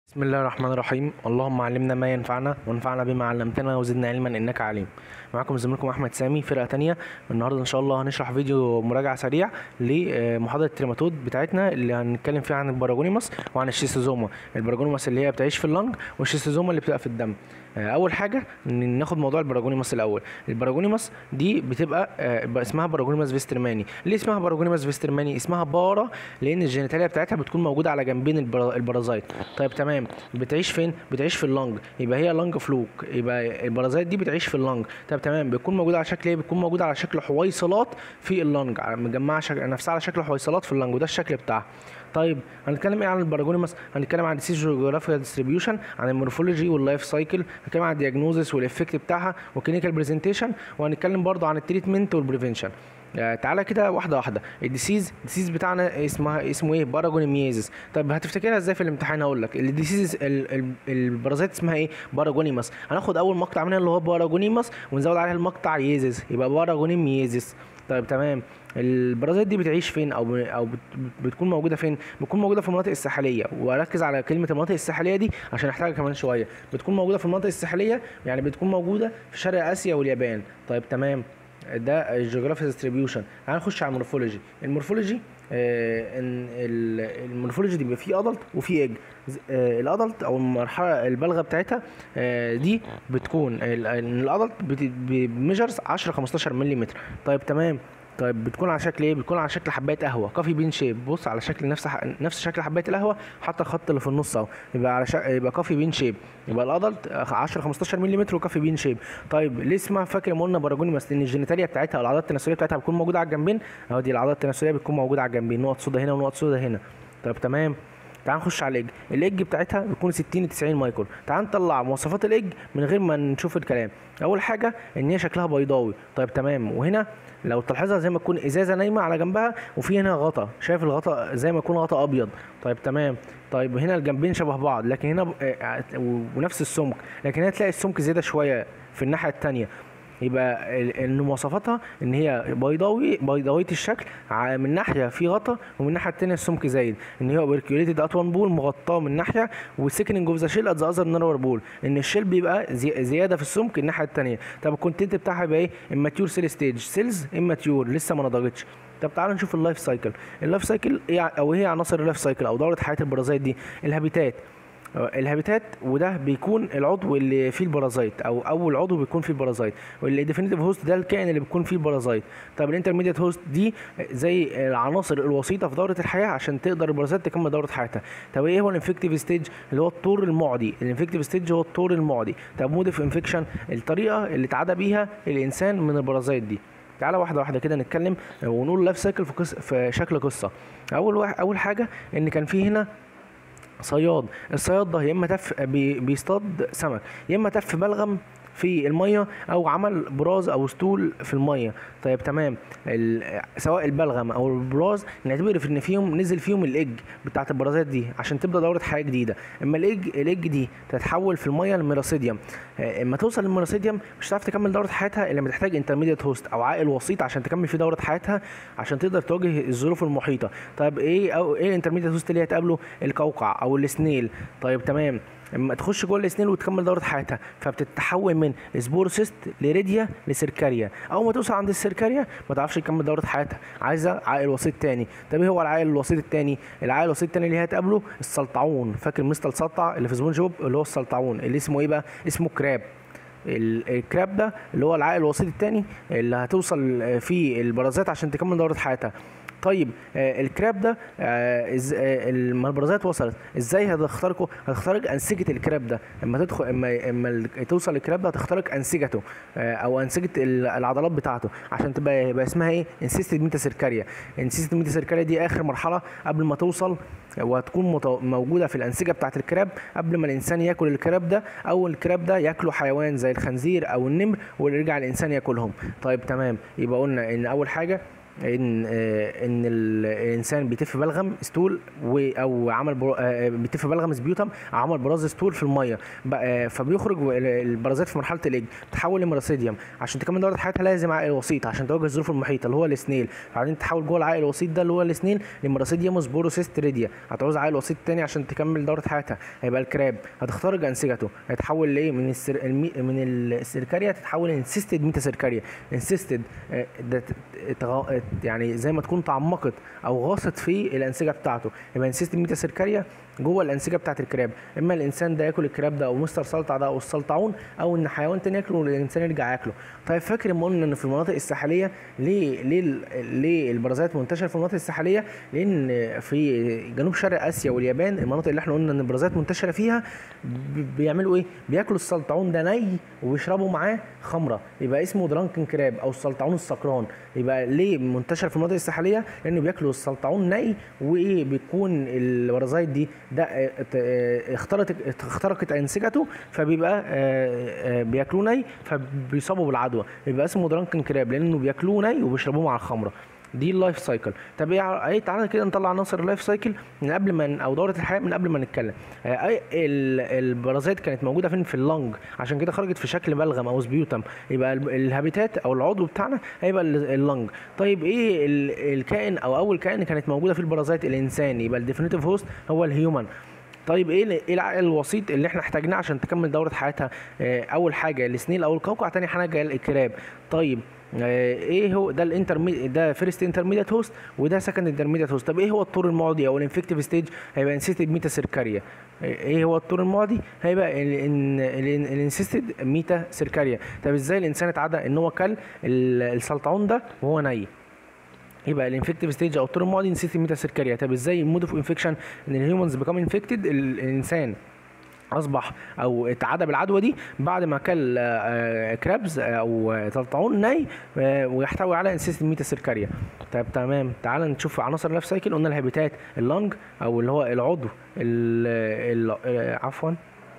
بسم الله الرحمن الرحيم اللهم علمنا ما ينفعنا وانفعنا بما علمتنا وزدنا علما انك عليم معكم زميلكم احمد سامي فرقه تانية النهارده ان شاء الله هنشرح فيديو مراجعه سريع لمحاضره التريماتود بتاعتنا اللي هنتكلم فيها عن الباراجونيماس وعن الشيستوزوما الباراجونيماس اللي هي بتعيش في اللنج والشيستوزوما اللي بتبقى في الدم آه، اول حاجه ن- ناخد موضوع الباراجونيماس الاول الباراجونيماس دي بتبقى آه، بقى اسمها باراجونيماس فيسترماني ليه اسمها باراجونيماس فيسترماني اسمها بارا لان الجينيتاليا بتاعتها بتكون موجوده على جنبين البرا- البرازيت طيب تمام بتعيش فين بتعيش في اللنج يبقى هي لنج فلوك يبقى البرازيت دي بتعيش في اللنج طب تمام بتكون موجوده على شكل ايه بتكون موجوده على شكل حويصلات في اللنج على- مجمعه شكل نفسها على شكل حويصلات في اللنج وده الشكل بتاعها طيب هنتكلم ايه عن الباراجونيماس هنتكلم عن الديسيز جيوغرافيا ديستريبيوشن عن المورفولوجي واللايف سايكل هنتكلم عن الدياجنوزس والافكت بتاعها والكلينيكال برزنتيشن وهنتكلم برضو عن التريتمنت والبريفنشن آه، تعالى كده واحده واحده الديسيز الديسيز بتاعنا اسمها اسمه ايه باراجونيميزس طب هتفتكرها ازاي في الامتحان هقول لك الديسيز ال- ال- البرازيت اسمها ايه باراجونيماس هناخد اول مقطع منها اللي هو باراجونيماس ونزود عليها المقطع ييزس يبقى باراجونيميزس طيب تمام البرازيت دي بتعيش فين او ب- او بت- بتكون موجوده فين بتكون موجوده في المناطق الساحليه واركز على كلمه المناطق الساحليه دي عشان احتاجها كمان شويه بتكون موجوده في المناطق الساحليه يعني بتكون موجوده في شرق اسيا واليابان طيب تمام ده الجيوغرافيا ديستريبيوشن تعال نخش على المورفولوجي المورفولوجي آه ان ال- المورفولوجي دي بيبقى فيه ادلت وفيه ايج الادلت او المرحله البالغه بتاعتها آه دي بتكون ال- ان الادلت بميجرز 10 15 ملم طيب تمام طيب بتكون على شكل ايه بتكون على شكل حبايه قهوه كافي بين شيب بص على شكل نفس ح... نفس شكل حبايه القهوه حتى الخط اللي في النص اهو يبقى على شك... يبقى كافي بين شيب يبقى الادلت 10 15 ملم وكافي بين شيب طيب ليه اسمها فاكر ما قلنا باراجوني بس لان الجينيتاليا بتاعتها او العضلات التناسليه بتاعتها بتكون موجوده على الجنبين اهو دي العضلات التناسليه بتكون موجوده على الجنبين نقط سودا هنا ونقط سودا هنا طيب تمام تعال نخش على الايج الايج بتاعتها بتكون 60 ل 90 مايكرون تعال نطلع مواصفات الايج من غير ما نشوف الكلام اول حاجه ان هي شكلها بيضاوي طيب تمام وهنا لو تلاحظها زي ما تكون ازازه نايمه على جنبها وفي هنا غطا شايف الغطا زي ما يكون غطا ابيض طيب تمام طيب هنا الجنبين شبه بعض لكن هنا ب- آه، و- ونفس السمك لكن هنا تلاقي السمك زياده شويه في الناحيه التانية يبقى ال- ان مواصفاتها ان هي بيضاوي بيضاويه الشكل ع- من ناحيه في غطا ومن الناحيه التانية السمك زايد ان هي اوبركيوليتد ات وان بول مغطاه من ناحيه والسكننج اوف ذا شيل ات ذا اذر نارور بول ان الشيل بيبقى زي زياده في السمك الناحيه التانية طب الكونتنت بتاعها يبقى ايه اماتيور سيل ستيج سيلز اماتيور لسه ما نضجتش طب تعالى نشوف اللايف سايكل اللايف سايكل ايه ع- او ايه عناصر اللايف سايكل او دوره حياه البرازيت دي الهابيتات الهابيتات وده بيكون العضو اللي فيه البرازيت او اول عضو بيكون فيه البرازيت والديفينيتيف هوست ده الكائن اللي بيكون فيه البرازيت طب الانترميديت هوست دي زي العناصر الوسيطه في دوره الحياه عشان تقدر البرازيت تكمل دوره حياتها طب ايه هو الانفكتيف ستيج اللي هو الطور المعدي الانفكتيف ستيج هو الطور المعدي طب مود اوف انفكشن الطريقه اللي اتعدى بيها الانسان من البرازيت دي تعالى واحده واحده كده نتكلم ونقول لايف سايكل في, قص... في شكل قصه اول واحد اول حاجه ان كان في هنا صياد الصياد ده يا اما تف بي- بيصطاد سمك يا اما تف بلغم في الميه او عمل براز او ستول في الميه طيب تمام ال- سواء البلغم او البراز نعتبر في ان فيهم نزل فيهم الايج بتاعت البرازات دي عشان تبدا دوره حياه جديده اما الايج الايج دي تتحول في الميه لميراسيديوم آه، اما توصل للميراسيديوم مش هتعرف تكمل دوره حياتها الا لما تحتاج انترميديت هوست او عائل وسيط عشان تكمل في دوره حياتها عشان تقدر تواجه الظروف المحيطه طيب ايه او ايه الانترميديت هوست اللي هتقابله القوقع او السنيل طيب تمام اما تخش جوه السنيل وتكمل دوره حياتها فبتتحول من سبورسيست لريديا لسيركاريا اول ما توصل عند السيركاريا ما تعرفش تكمل دوره حياتها عايزه عائل وسيط تاني طب ايه هو العائل الوسيط التاني العائل الوسيط التاني اللي هتقابله السلطعون فاكر مستر سلطع اللي في سبونج بوب اللي هو السلطعون اللي اسمه ايه بقى اسمه كراب ال- الكراب ده اللي هو العائل الوسيط التاني اللي هتوصل فيه البرازات عشان تكمل دوره حياتها طيب آه الكراب ده آه إز- آه لما البرازات وصلت ازاي هتخترقه هتخترق انسجه الكراب ده اما تدخل اما اما ال- توصل الكراب ده هتخترق انسجته آه او انسجه ال- العضلات بتاعته عشان تبقى يبقى اسمها ايه انسيستد ميتا سيركاريا انسيستد ميتا سيركاريا دي اخر مرحله قبل ما توصل وهتكون مت- موجوده في الانسجه بتاعه الكراب قبل ما الانسان ياكل الكراب ده او الكراب ده ياكله حيوان زي الخنزير او النمر ويرجع الانسان ياكلهم طيب تمام يبقى قلنا ان اول حاجه ان آه، ان ال- الانسان بيتف بلغم ستول و- او عمل برو- آه، بيتف بلغم سبيوتم او عمل براز ستول في الميه ب- آه، فبيخرج ال- البرازات في مرحله الاج تتحول لمراسيديوم عشان تكمل دوره حياتها لازم عائل وسيط عشان تواجه الظروف المحيطه اللي هو السنيل بعدين تحول جوه العائل الوسيط ده اللي هو السنيل لمراسيديوم سبوروسيست ريديا هتعوز عائل وسيط تاني عشان تكمل دوره حياتها هيبقى الكراب هتخترق انسجته هيتحول لايه من السر... المي... من السيركاريا تتحول لانسيستد ميتا سيركاريا انسيستد ده ت- تغ... يعني زي ما تكون تعمقت او غاصت في الانسجه بتاعته يبقى انسيستد ميتا سيركاريا جوه الانسجه بتاعت الكراب اما الانسان ده ياكل الكراب ده او مستر سلطع ده او السلطعون او ان حيوان تاني ياكله والانسان يرجع ياكله طيب فاكر لما قلنا ان في المناطق الساحليه ليه ليه ال- ليه البرازيت منتشره في المناطق الساحليه لان في جنوب شرق اسيا واليابان المناطق اللي احنا قلنا ان البرازيت منتشره فيها ب- بيعملوا ايه بياكلوا السلطعون ده ني وبيشربوا معاه خمره يبقى اسمه درانكن كراب او السلطعون السكران يبقى ليه منتشر في المناطق الساحليه لانه بياكلوا السلطعون ني وايه بيكون البرازيت دي ده اه، ات- اه، اخترقت اخترقت انسجته فبيبقى اه، اه، بياكلوه ني فبيصابوا بالعدوى يبقى اسمه درانكن كراب لانه بياكلوه ني وبيشربوه مع الخمره دي اللايف سايكل طب ايه ع- ايه تعالى كده نطلع عناصر اللايف سايكل من قبل ما ن- او دوره الحياه من قبل ما نتكلم آه، اي ال- البرازيت كانت موجوده فين في اللنج عشان كده خرجت في شكل بلغم او سبيوتم يبقى ال- الهابيتات او العضو بتاعنا هيبقى ال- اللنج طيب ايه ال- الكائن او اول كائن كانت موجوده في البرازيت الانسان يبقى الديفينيتيف هوست هو الهيومن طيب ايه ال- ايه العقل الوسيط اللي احنا احتاجناه عشان تكمل دوره حياتها آه، اول حاجه السنيل او القوقع تاني حاجه الكراب طيب آه، ايه هو ده الانترمي ده فيرست انترميديت هوست وده سكند انترميديت هوست طب ايه هو الطور المعدي او الانفكتيف ستيج هيبقى انسيستد ميتا سيركاريا ايه هو الطور المعدي هيبقى الانسيستد ميتا سيركاريا طب ازاي الانسان اتعدى ان هو كل ال- السلطعون ده وهو ني يبقى الانفكتيف ستيج او الطور المعدي نسيت الميتا سيركاريا طب ازاي المود اوف انفكشن ان الهيومنز بيكام انفكتد الانسان اصبح او اتعدى بالعدوى دي بعد ما كل آه، كرابز او سلطعون ني آه، ويحتوي على انسيست ميتا سيركاريا طب تمام تعال نشوف عناصر اللايف سايكل قلنا الهابيتات اللنج او اللي هو العضو ال- ال- آه، عفوا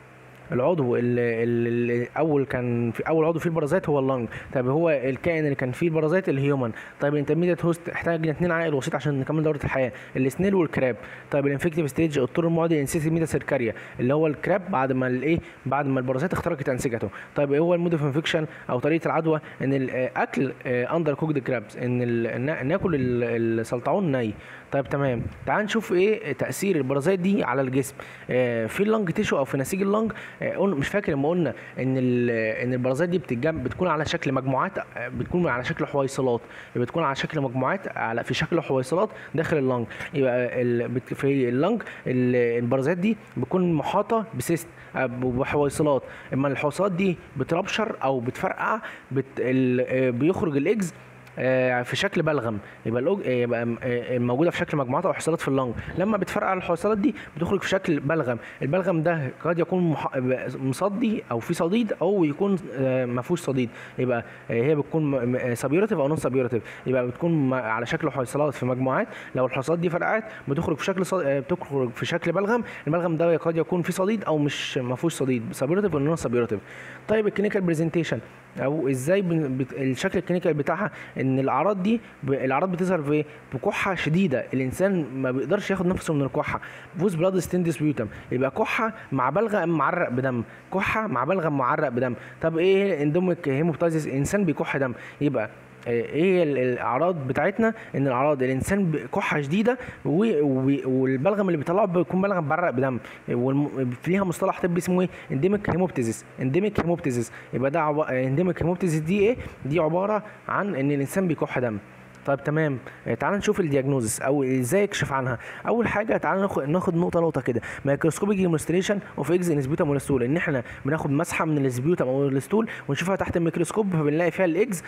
العضو اللي, اللي اول كان في اول عضو فيه البرازيت هو اللنج طيب هو الكائن اللي كان فيه البرازيت الهيومن طيب الانترميديت هوست احتاج اثنين عائل وسيط عشان نكمل دوره الحياه السنيل والكراب طيب الانفكتيف ستيج الطور المعدي انسيتي ميتا سيركاريا اللي هو الكراب بعد ما الايه بعد ما البرازيت اخترقت انسجته طيب ايه هو المود اوف انفكشن او طريقه العدوى ان الاكل اندر كوكد كرابس ان ال- نا- ناكل ال- السلطعون ني طيب تمام تعال نشوف ايه تاثير البرازيت دي على الجسم آه، في اللنج تيشو او في نسيج اللنج آه، قلنا مش فاكر لما قلنا ان ال- ان البرازيت دي بتتجمع بتكون على شكل مجموعات آه، بتكون على شكل حويصلات بتكون على شكل مجموعات على في شكل حويصلات داخل اللنج يبقى ال- بت- في اللنج ال- البرازيت دي بتكون محاطه بسيست آه، بحويصلات اما الحويصلات دي بتربشر او بتفرقع بت ال- آه، بيخرج الاجز آه، في شكل بلغم يبقى الأوج... آه، يبقى م- آه، موجوده في شكل مجموعات او حصيلات في اللنج لما بتفرقع الحصيلات دي بتخرج في شكل بلغم البلغم ده قد يكون مح... مصدي او في صديد او يكون آه، ما فيهوش صديد يبقى آه، هي بتكون سابيورتيف او نون سابيورتيف يبقى بتكون م- على شكل حصيلات في مجموعات لو الحصيلات دي فرقعت بتخرج في شكل صد... آه، بتخرج في شكل بلغم البلغم ده قد يكون فيه صديد او مش ما فيهوش صديد سابيورتيف او نون سابيورتيف طيب الكلينيكال برزنتيشن او ازاي بن... بت... الشكل الكلينيكال بتاعها ان الاعراض دي ب... الاعراض بتظهر في بكحه شديده الانسان ما بيقدرش ياخد نفسه من الكحه فوز بلاد ستيندس بيوتم يبقى كحه مع بلغم معرق بدم كحه مع بلغم معرق بدم طب ايه اندوميك هيموبتايزيس انسان بيكح دم يبقى ايه ال- الاعراض بتاعتنا ان الاعراض الانسان كحه شديده و- و- والبلغم اللي بيطلعه بيكون بلغم بعرق بدم والم- ليها مصطلح طبي اسمه ايه انديميك هيموبتيزيس انديميك هيموبتيزيس يبقى ده عب... انديميك هيموبتيزيس دي ايه دي عباره عن ان الانسان بيكح دم طيب تمام آه، تعال نشوف الدياجنوزس او ازاي يكشف عنها اول حاجه تعال ناخد ناخد نقطه نقطه كده مايكروسكوبيك ديمونستريشن اوف اكز ان سبيوتم والستول ان احنا بناخد مسحه من السبيوتم او الستول ونشوفها تحت الميكروسكوب فبنلاقي فيها الاكز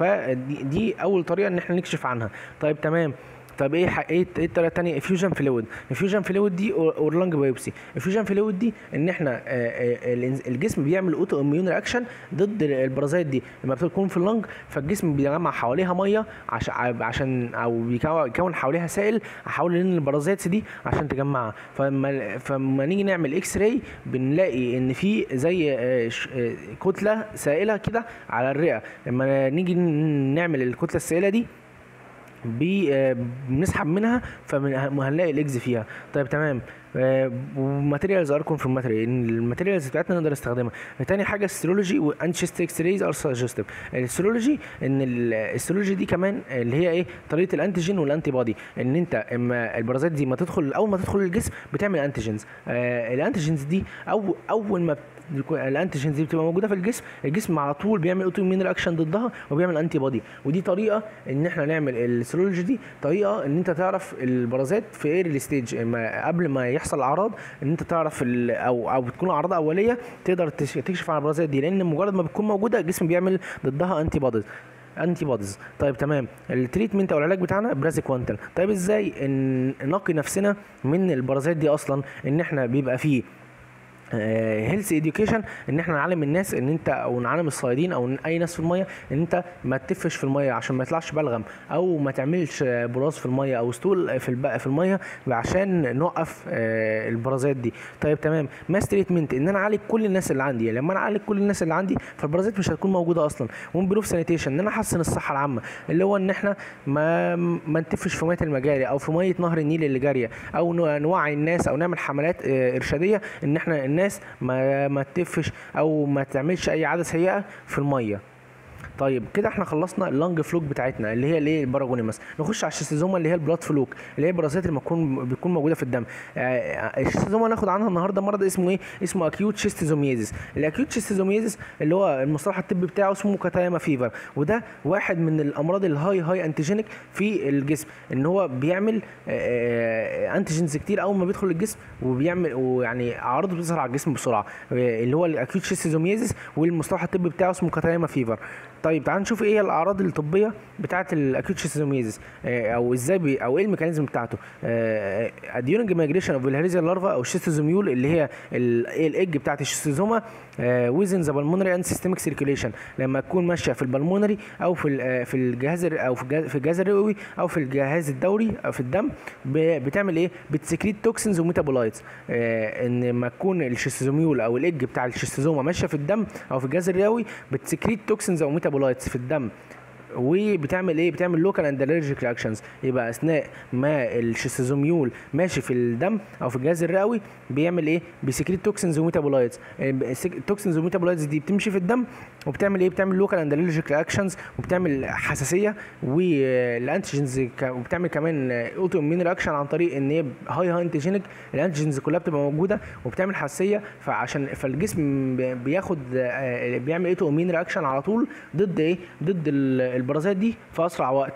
فدي دي اول طريقه ان احنا نكشف عنها طيب تمام طب ايه ح- ايه ايه الطريقه الثانيه افيوجن فلويد افيوجن فلويد دي اور- اورلانج بايوبسي افيوجن فلويد دي ان احنا آه، آه، الإنس- الجسم بيعمل اوتو اميون رياكشن ضد البرازيت دي لما بتكون في اللنج فالجسم بيجمع حواليها ميه عشان عشان او بيكون بيكون حواليها سائل حوالين البرازيتس دي عشان تجمعها فلما فلما نيجي نعمل اكس راي بنلاقي ان في زي آه، ش- آه، كتله سائله كده على الرئه لما نيجي ن- نعمل الكتله السائله دي بي آه، بنسحب منها فهنلاقي الاكس فيها طيب تمام وماتيريالز ار كونفرماتوري ان الماتيريالز بتاعتنا نقدر نستخدمها تاني حاجه السيرولوجي وانشيست اكس رايز ار سجستيف السيرولوجي ان ال- السيرولوجي دي كمان اللي هي ايه طريقه الانتيجين والانتي بودي ان انت اما البرازات دي ما تدخل اول ما تدخل الجسم بتعمل انتيجينز آه الانتيجينز دي او اول ما بت- الانتيجينز دي بتبقى موجوده في الجسم الجسم على طول بيعمل اوتو اميون رياكشن ضدها وبيعمل انتي بودي ودي طريقه ان احنا نعمل السيرولوجي دي طريقه ان انت تعرف البرازات في ايرلي ستيج قبل ما يحصل الاعراض ان انت تعرف ال- او او بتكون اعراض اوليه تقدر تش- تكشف عن البرازات دي لان مجرد ما بتكون موجوده الجسم بيعمل ضدها انتي بوديز انتي بوديز طيب تمام التريتمنت او العلاج بتاعنا برازيكوانتل طيب ازاي ان نقي نفسنا من البرازات دي اصلا ان احنا بيبقى فيه هيلث اديوكيشن ان احنا نعلم الناس ان انت او نعلم الصيادين او اي ناس في الميه ان انت ما تتفش في الميه عشان ما يطلعش بلغم او ما تعملش آه، براز في الميه او ستول في الب... في الميه عشان نوقف آه، البرازات دي طيب تمام ماس تريتمنت ان انا اعالج كل الناس اللي عندي لما انا اعالج كل الناس اللي عندي فالبرازات مش هتكون موجوده اصلا ومبروف سانيتيشن ان انا احسن الصحه العامه اللي هو ان احنا ما ما نتفش في ميه المجاري او في ميه نهر النيل اللي جاريه او نو- نوعي الناس او نعمل حملات آه، ارشاديه ان احنا الناس ما ما تتفش او ما تعملش اي عاده سيئه في الميه طيب كده احنا خلصنا اللانج فلوك بتاعتنا اللي هي الايه الباراجونيماس نخش على الشيستوزوما اللي هي البلاد فلوك اللي هي البرازات اللي بتكون بتكون موجوده في الدم آه، الشيستوزوما هناخد عنها النهارده مرض اسمه ايه اسمه اكيوت شيستوزوميزيس الاكيوت شيستوزوميزيس اللي هو المصطلح الطبي بتاعه اسمه كاتايما فيفر وده واحد من الامراض الهاي هاي انتيجينيك في الجسم ان هو بيعمل آه، انتيجينز كتير اول ما بيدخل الجسم وبيعمل ويعني اعراضه بتظهر على الجسم بسرعه آه، اللي هو الاكيوت شيستوزوميزيس والمصطلح الطبي بتاعه اسمه كاتايما فيفر طيب تعال نشوف ايه هي الاعراض الطبيه بتاعه الاكيوت شيستوزوميزيس او ازاي بي او ايه الميكانيزم بتاعته ديورنج مايجريشن اوف الهيريزيا لارفا او الشيستوزوميول اللي هي ال- إيه الايج بتاعه الشيستوزوما ويزن ذا بالمونري اند سيستميك سيركيوليشن لما تكون ماشيه في البلمونري او في ال- آه، في الجهاز الر- او في الجهاز- في الجهاز الرئوي او في الجهاز الدوري او في الدم ب- بتعمل ايه بتسكريت توكسينز وميتابولايتس ان لما تكون الشيستوزوميول او الايج بتاع الشيستوزوما ماشيه في الدم او في الجهاز الرئوي بتسكريت توكسينز او ميتابولايتس في الدم وبتعمل ايه بتعمل لوكال اند الرجيك رياكشنز يبقى اثناء ما الشيستوزوميول ماشي في الدم او في الجهاز الرئوي بيعمل ايه بيسكريت توكسينز وميتابولايتس التوكسينز والميتابولايتس دي بتمشي في الدم وبتعمل ايه بتعمل لوكال اند الرجيك رياكشنز وبتعمل حساسيه والانتيجينز وبتعمل كمان اوتو اميون رياكشن عن طريق ان هي هاي هاي انتيجينيك الانتيجينز كلها بتبقى موجوده وبتعمل حساسيه فعشان فالجسم بي- بياخد آه، بيعمل اوتو اميون رياكشن على طول ضد ايه ضد ال- البرازات دي في اسرع وقت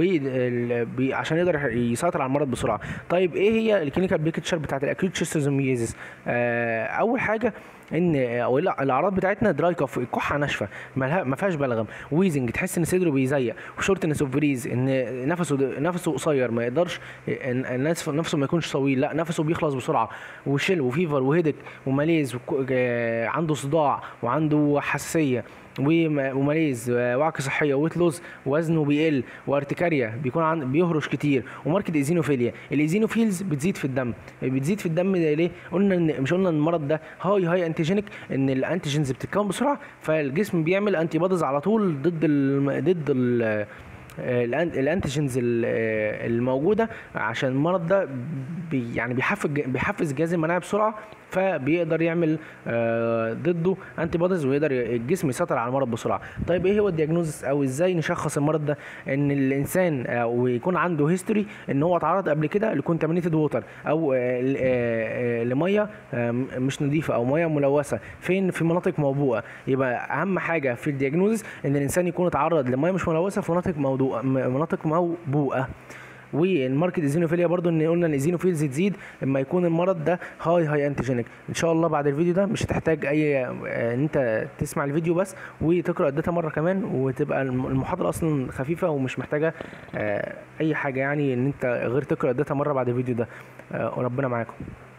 وعشان يقدر يسيطر على المرض بسرعه طيب ايه هي الكلينيكال بيكتشر بتاعت الاكيوت شيستوزوميزيس آه اول حاجه ان او الاعراض بتاعتنا دراي كف الكحه ناشفه مالها- ما فيهاش بلغم ويزنج تحس ان صدره بيزيق وشورتنس اوف فريز ان نفسه نفسه قصير ما يقدرش إن- الناس نفسه ما يكونش طويل لا نفسه بيخلص بسرعه وشل وفيفر وهيدك وماليز وك- آه، عنده صداع وعنده حساسيه وم- وماليز وعكة صحيه ويت لوز وزنه بيقل وارتكاريا بيكون عن بيهرش كتير وماركه ايزينوفيليا الايزينوفيلز بتزيد في الدم بتزيد في الدم ده ليه قلنا ان مش قلنا ان المرض ده هاي هاي انتيجينيك ان الانتيجينز بتتكون بسرعه فالجسم بيعمل انتي بوديز على طول ضد ال ضد ال الأن- الانتيجينز ال- الموجوده عشان المرض ده بي يعني بيحفز بيحفز الجهاز المناعي بسرعه فبيقدر يعمل آه، ضده انتي بوديز ويقدر ي- الجسم يسيطر على المرض بسرعه طيب ايه هو الدياجنوزس او ازاي نشخص المرض ده ان الانسان آه، ويكون عنده هيستوري ان هو اتعرض قبل كده لكونتامينيتد ووتر او آه، ل- آه، آه، لميه آه، مش نظيفه او ميه ملوثه فين في مناطق موبوءه يبقى اهم حاجه في الدياجنوزس ان الانسان يكون اتعرض لميه مش ملوثه في مناطق موضوع مناطق موبوءه والماركت ايزينوفيليا برضو ان قلنا ان الايزينوفيلز تزيد لما يكون المرض ده هاي هاي انتيجينيك ان شاء الله بعد الفيديو ده مش هتحتاج اي آه، ان انت تسمع الفيديو بس وتقرا الداتا مره كمان وتبقى الم- المحاضره اصلا خفيفه ومش محتاجه آه، اي حاجه يعني ان انت غير تقرا الداتا مره بعد الفيديو ده آه، وربنا معاكم